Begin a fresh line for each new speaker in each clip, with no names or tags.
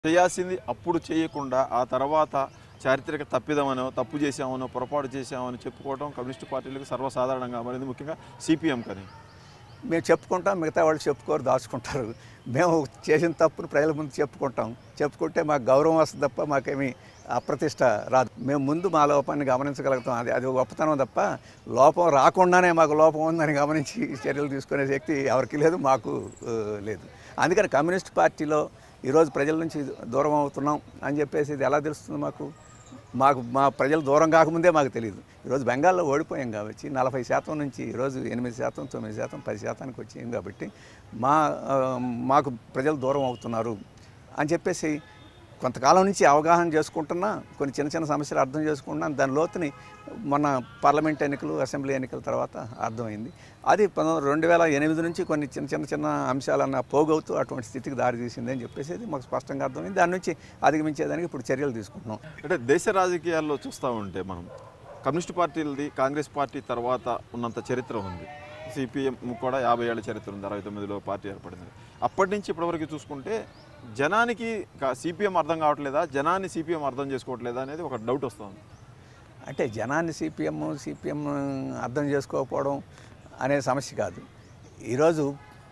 చేయాల్సింది అప్పుడు చేయకుండా ఆ తర్వాత చారిత్రక తప్పిదమనో తప్పు చేశామనో పొరపాటు చేశామని చెప్పుకోవడం కమ్యూనిస్టు పార్టీలకు సర్వసాధారణంగా మారింది ముఖ్యంగా సిపిఎం కని
మేము చెప్పుకుంటాం మిగతా వాళ్ళు చెప్పుకోరు దాచుకుంటారు మేము చేసిన తప్పును ప్రజల ముందు చెప్పుకుంటాం చెప్పుకుంటే మాకు గౌరవం వస్తుంది తప్ప మాకేమీ అప్రతిష్ట రాదు మేము ముందు మా లోపాన్ని గమనించగలుగుతాం అది అది ఒక గొప్పతనం తప్ప లోపం రాకుండానే మాకు లోపం ఉందని గమనించి చర్యలు తీసుకునే శక్తి ఎవరికి లేదు మాకు ఆ, లేదు అందుకని కమ్యూనిస్ట్ పార్టీలో ఈరోజు ప్రజల నుంచి దూరం అవుతున్నాం అని చెప్పేసి ఇది ఎలా తెలుస్తుంది మాకు మాకు మా ప్రజలు దూరం కాకముందే మాకు తెలియదు ఈరోజు బెంగాల్లో ఓడిపోయాం కాబట్టి నలభై శాతం నుంచి ఈరోజు ఎనిమిది శాతం తొమ్మిది శాతం పది శాతానికి వచ్చాం కాబట్టి మా ఆ, మాకు ప్రజలు దూరం అవుతున్నారు అని చెప్పేసి కొంతకాలం నుంచి అవగాహన చేసుకుంటున్నా కొన్ని చిన్న చిన్న సమస్యలు అర్థం చేసుకుంటున్నా దాని లోతుని మొన్న పార్లమెంట్ ఎన్నికలు అసెంబ్లీ ఎన్నికల తర్వాత అర్థమైంది అది పంతొమ్మిది రెండు వేల ఎనిమిది నుంచి కొన్ని చిన్న చిన్న చిన్న అంశాలన్న పోగవుతూ అటువంటి స్థితికి దారి తీసింది అని చెప్పేసి అది మాకు స్పష్టంగా అర్థమైంది దాని నుంచి అధిగమించేదానికి ఇప్పుడు చర్యలు తీసుకుంటున్నాం
అంటే దేశ రాజకీయాల్లో చూస్తూ ఉంటే మనం కమ్యూనిస్టు పార్టీలది కాంగ్రెస్ పార్టీ తర్వాత ఉన్నంత చరిత్ర ఉంది సిపిఎం కూడా యాభై ఏళ్ళ చరిత్ర ఉంది అరవై తొమ్మిదిలో పార్టీ ఏర్పడింది అప్పటి నుంచి ఇప్పటివరకు చూసుకుంటే జనానికి సిపిఎం అర్థం కావట్లేదా జనాన్ని సిపిఎం అర్థం చేసుకోవట్లేదా అనేది ఒక డౌట్ వస్తుంది
అంటే జనాన్ని సిపిఎం సిపిఎం అర్థం చేసుకోకపోవడం అనే సమస్య కాదు ఈరోజు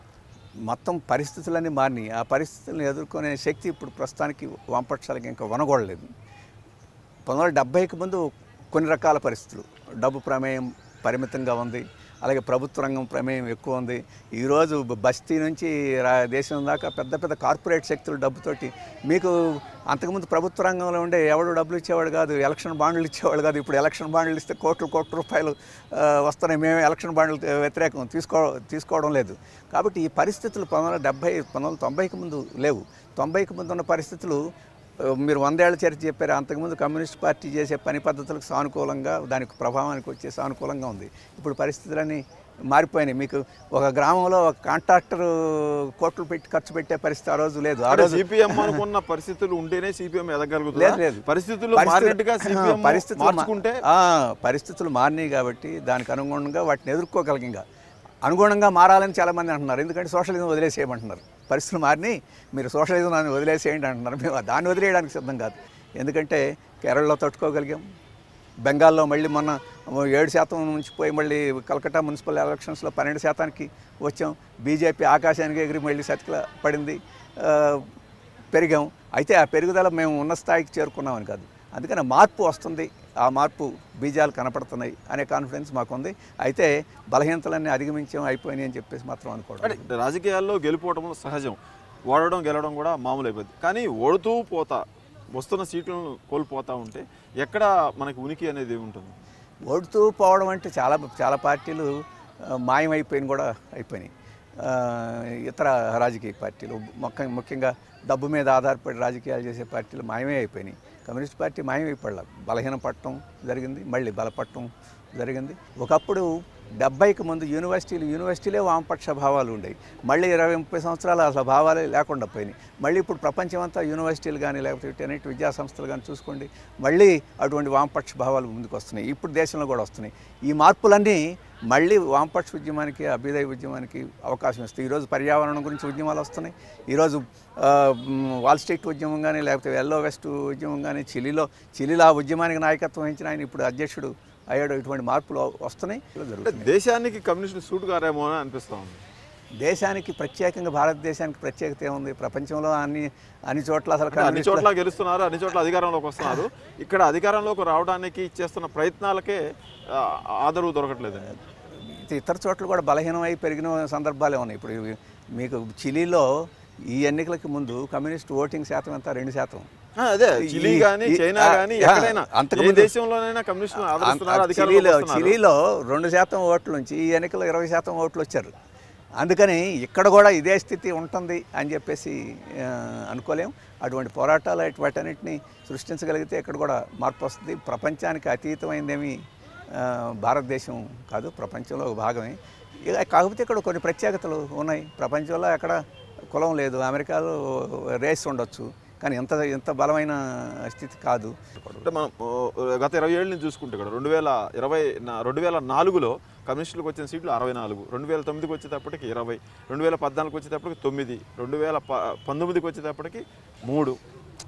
మొత్తం పరిస్థితులన్నీ మారినాయి ఆ పరిస్థితులను ఎదుర్కొనే శక్తి ఇప్పుడు ప్రస్తుతానికి వామపక్షాలకి ఇంకా వనగొడలేదు పంతొమ్మిది వందల డెబ్బైకి ముందు కొన్ని రకాల పరిస్థితులు డబ్బు ప్రమేయం పరిమితంగా ఉంది అలాగే ప్రభుత్వ రంగం ప్రమేయం ఎక్కువ ఉంది ఈరోజు బ- బస్తీ నుంచి రా- దేశం దాకా పెద్ద పెద్ద కార్పొరేట్ శక్తులు డబ్బుతోటి మీకు అంతకుముందు ప్రభుత్వ రంగంలో ఉండే ఎవడు డబ్బులు ఇచ్చేవాడు కాదు ఎలక్షన్ బాండ్లు ఇచ్చేవాడు కాదు ఇప్పుడు ఎలక్షన్ బాండ్లు ఇస్తే కోట్లు కోట్ల రూపాయలు ఆ, వస్తున్నాయి మేము ఎలక్షన్ బాండ్లు వ్యతిరేకం తీసుకో తీసుకోవడం లేదు కాబట్టి ఈ పరిస్థితులు పంతొమ్మిది వందల డెబ్బై పంతొమ్మిది వందల తొంభైకి ముందు లేవు తొంభైకి ముందు ఉన్న పరిస్థితులు ఆ, మీరు వందేళ్ల చరిత్ర చెప్పారు అంతకుముందు కమ్యూనిస్ట్ పార్టీ చేసే పని పద్ధతులకు సానుకూలంగా దానికి ప్రభావానికి వచ్చే సానుకూలంగా ఉంది ఇప్పుడు పరిస్థితులన్నీ మారిపోయినాయి మీకు ఒక గ్రామంలో ఒక కాంట్రాక్టర్ కోట్లు పెట్టి ఖర్చు పెట్టే పరిస్థితి ఆ రోజు లేదు ఆ రోజు
సిపిఎం అనుకున్న పరిస్థితులు ఉంటేనే సిపిఎం ఎదగలుగుతుంది
లేదు, లేదు.
పరిస్థితులు
పరిస్థితులు-
మారినట్టుగా సిపిఎం
పరిస్థితులు మా-
మార్చుకుంటే
ఆ, పరిస్థితులు మారినాయి కాబట్టి దానికి అనుగుణంగా వాటిని ఎదుర్కోగలిగాం ఇంకా అనుగుణంగా మారాలని చాలామంది అంటున్నారు ఎందుకంటే సోషలిజం వదిలేసేయమంటున్నారు పరిస్థితులు మారినాయి మీరు సోషలిజం దాన్ని వదిలేసేయండి అంటున్నారు మేము దాన్ని వదిలేయడానికి సిద్ధం కాదు ఎందుకంటే కేరళలో తట్టుకోగలిగాం బెంగాల్లో మళ్ళీ మొన్న ఏడు శాతం నుంచి పోయి మళ్ళీ కలకట్టా మున్సిపల్ ఎలక్షన్స్లో పన్నెండు శాతానికి వచ్చాం బీజేపీ ఆకాశానికి ఎగిరి మళ్ళీ సతికిల పడింది ఆ, పెరిగాం అయితే ఆ పెరుగుదల మేము ఉన్న స్థాయికి చేరుకున్నామని కాదు అందుకని మార్పు వస్తుంది ఆ మార్పు బీజాలు కనపడుతున్నాయి అనే కాన్ఫిడెన్స్ మాకుంది అయితే బలహీనతలన్నీ అధిగమించాం అయిపోయినాయి అని చెప్పేసి మాత్రం అనుకోవడం
అంటే రాజకీయాల్లో గెలుపోవడం సహజం ఓడడం గెలవడం కూడా మామూలు అయిపోద్ది కానీ ఓడుతూ పోతా వస్తున్న సీట్లను కోల్పోతా ఉంటే ఎక్కడ మనకి ఉనికి అనేది ఉంటుంది
ఓడుతూ పోవడం అంటే చాలా చాలా పార్టీలు ఆ, మాయమైపోయిన కూడా అయిపోయినాయి ఆ, ఇతర రాజకీయ పార్టీలు ముఖ్య ముఖ్యంగా డబ్బు మీద ఆధారపడి రాజకీయాలు చేసే పార్టీలు మాయమే అయిపోయినాయి కమ్యూనిస్ట్ పార్టీ మాయమైపోయాల బలహీన పట్టడం జరిగింది మళ్ళీ బలపట్టడం జరిగింది ఒకప్పుడు డెబ్బైకి ముందు యూనివర్సిటీలు యూనివర్సిటీలే వామపక్ష భావాలు ఉండేవి మళ్ళీ ఇరవై ముప్పై సంవత్సరాలు అసలు భావాలే లేకుండా పోయినాయి మళ్ళీ ఇప్పుడు ప్రపంచం అంతా యూనివర్సిటీలు కానీ లేకపోతే ఇటన్నిటి విద్యా సంస్థలు కానీ చూసుకోండి మళ్ళీ అటువంటి వామపక్ష భావాలు ముందుకు వస్తున్నాయి ఇప్పుడు దేశంలో కూడా వస్తున్నాయి ఈ మార్పులన్నీ మళ్ళీ వామపక్ష ఉద్యమానికి అభ్యుదయ ఉద్యమానికి అవకాశం ఇస్తాయి ఈరోజు పర్యావరణం గురించి ఉద్యమాలు వస్తున్నాయి ఈరోజు ఆ, మ్, వాల్ స్ట్రీట్ ఉద్యమం కానీ లేకపోతే ఎల్లో వెస్ట్ ఉద్యమం కానీ చిలీలో చిలీలో ఆ ఉద్యమానికి నాయకత్వం వహించిన ఆయన ఇప్పుడు అధ్యక్షుడు అయ్యాడు ఇటువంటి మార్పులు వస్తున్నాయి
అంటే
జరుగుతుంది
దేశానికి కమ్యూనిస్టులు సూట్ కారేమో అని అనిపిస్తూ ఉంది
దేశానికి ప్రత్యేకంగా భారతదేశానికి ప్రత్యేకత ఏముంది ప్రపంచంలో అన్ని అన్ని చోట్ల అసలు
అంటే అన్ని
కమ్యూనిస్టుల-
చోట్ల గెలుస్తున్నారు అన్ని చోట్ల అధికారంలోకి వస్తున్నారు ఇక్కడ అధికారంలోకి రావడానికి చేస్తున్న ప్రయత్నాలకే ఆ, ఆదరవు దొరకట్లేదండి
ఇది ఇతర చోట్ల కూడా బలహీనమై పెరిగిన సందర్భాలే ఉన్నాయి ఇప్పుడు ఇవి మీకు చిలీలో ఈ ఎన్నికలకి ముందు కమ్యూనిస్ట్ ఓటింగ్ శాతం ఎంత రెండు శాతం
ఆ, అదే
ఈ-
చిలీ కానీ
ఈ-
చైనా
ఆ,
కానీ
ఆ,
ఎక్కడైనా ఏ
అంతకుముందు-
దేశంలోనైనా కమ్యూనిస్టులు ఆదరిస్తున్నారు
అంత-
అధికారంలోకి
చిలీలో
వస్తున్నారు.
చిలీలో రెండు శాతం ఓట్ల నుంచి ఈ ఎన్నికల్లో ఇరవై శాతం ఓట్లు వచ్చారు అందుకని ఇక్కడ కూడా ఇదే స్థితి ఉంటుంది అని చెప్పేసి ఆ, అనుకోలేం అటువంటి పోరాటాలు వాటన్నిటిని సృష్టించగలిగితే ఇక్కడ కూడా మార్పు వస్తుంది ప్రపంచానికి అతీతమైందేమీ ఆ, భారతదేశం కాదు ప్రపంచంలో ఒక భాగమే ఇక కాకపోతే ఇక్కడ కొన్ని ప్రత్యేకతలు ఉన్నాయి ప్రపంచంలో ఎక్కడ కులం లేదు అమెరికాలో రేస్ ఉండొచ్చు కానీ ఇంత ఇంత బలమైన స్థితి కాదు
అంటే మనం ఓ, గత ఇరవై ఏళ్ళ నుంచి చూసుకుంటే ఇక్కడ రెండు వేల ఇరవై నా- రెండు వేల నాలుగులో కమ్యూనిస్టులకు వచ్చిన సీట్లు అరవై నాలుగు రెండు వేల తొమ్మిదికి వచ్చేటప్పటికి ఇరవై రెండు వేల పద్నాలుగుకి వచ్చేటప్పటికి తొమ్మిది రెండు వేల ప పంతొమ్మిదికి వచ్చేటప్పటికి మూడు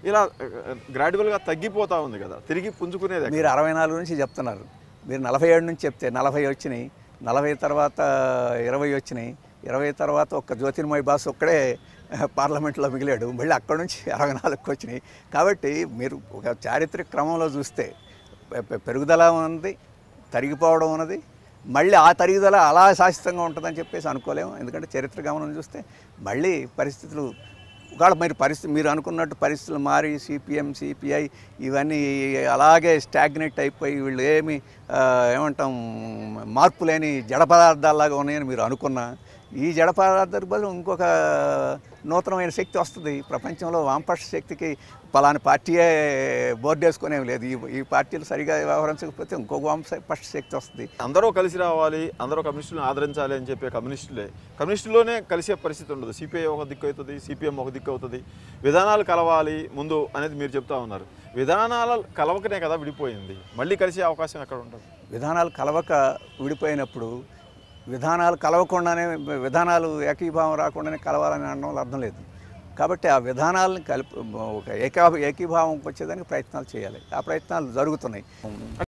ఇలా గ్రాడ్యువల్గా తగ్గిపోతా ఉంది కదా తిరిగి పుంజుకునేది ఎక్కడ?
మీరు అరవై నాలుగు నుంచి చెప్తున్నారు మీరు నలభై ఏడు నుంచి చెప్తే నలభై వచ్చినాయి నలభై తర్వాత ఇరవై వచ్చినాయి ఇరవై తర్వాత ఒక్క జ్యోతిర్మయ బాస్ ఒక్కడే పార్లమెంట్లో మిగిలాడు మళ్ళీ అక్కడ నుంచి అరవై నాలుగుకి వచ్చినాయి కాబట్టి మీరు ఒక చారిత్రక క్రమంలో చూస్తే పె- పె- పెరుగుదల ఉన్నది తరిగిపోవడం ఉన్నది మళ్ళీ ఆ తరుగుదల అలా శాశ్వతంగా ఉంటుందని చెప్పేసి అనుకోలేము ఎందుకంటే చరిత్ర గమనం చూస్తే మళ్ళీ పరిస్థితులు ఒకవేళ మీరు పరిస్థితి మీరు అనుకున్నట్టు పరిస్థితులు మారి సిపిఎం సిపిఐ ఇవన్నీ అలాగే స్టాగ్నేట్ అయిపోయి వీళ్ళు ఏమి ఆ, ఏమంటాం మార్పు లేని జడ పదార్థాలాగా ఉన్నాయని మీరు అనుకున్నా ఈ జడ పదార్థాలకు బదులు ఇంకొక నూతనమైన శక్తి వస్తుంది ప్రపంచంలో వామపక్ష శక్తికి పలాని పార్టీయే బోర్డు వేసుకునేవి లేదు ఈ ఈ పార్టీలు సరిగా వ్యవహరించకపోతే ఇంకొక వామపక్ష శక్తి వస్తుంది
అందరూ కలిసి రావాలి అందరూ కమ్యూనిస్టులను ఆదరించాలి అని చెప్పే కమ్యూనిస్టులే కమ్యూనిస్టులోనే కలిసే పరిస్థితి ఉండదు సిపిఐ ఒక దిక్కు అవుతుంది సిపిఎం ఒక దిక్కు అవుతుంది విధానాలు కలవాలి ముందు అనేది మీరు చెప్తా ఉన్నారు విధానాల కలవకనే కదా విడిపోయింది మళ్ళీ కలిసే అవకాశం ఎక్కడ ఉంటుంది
విధానాలు కలవక విడిపోయినప్పుడు విధానాలు కలవకుండానే విధానాలు ఏకీభావం రాకుండానే కలవాలని అనడం అర్థం లేదు కాబట్టి ఆ విధానాలను కలిపి ఒక ఏకా ఏకీభావం వచ్చేదానికి ప్రయత్నాలు చేయాలి ఆ ప్రయత్నాలు జరుగుతున్నాయి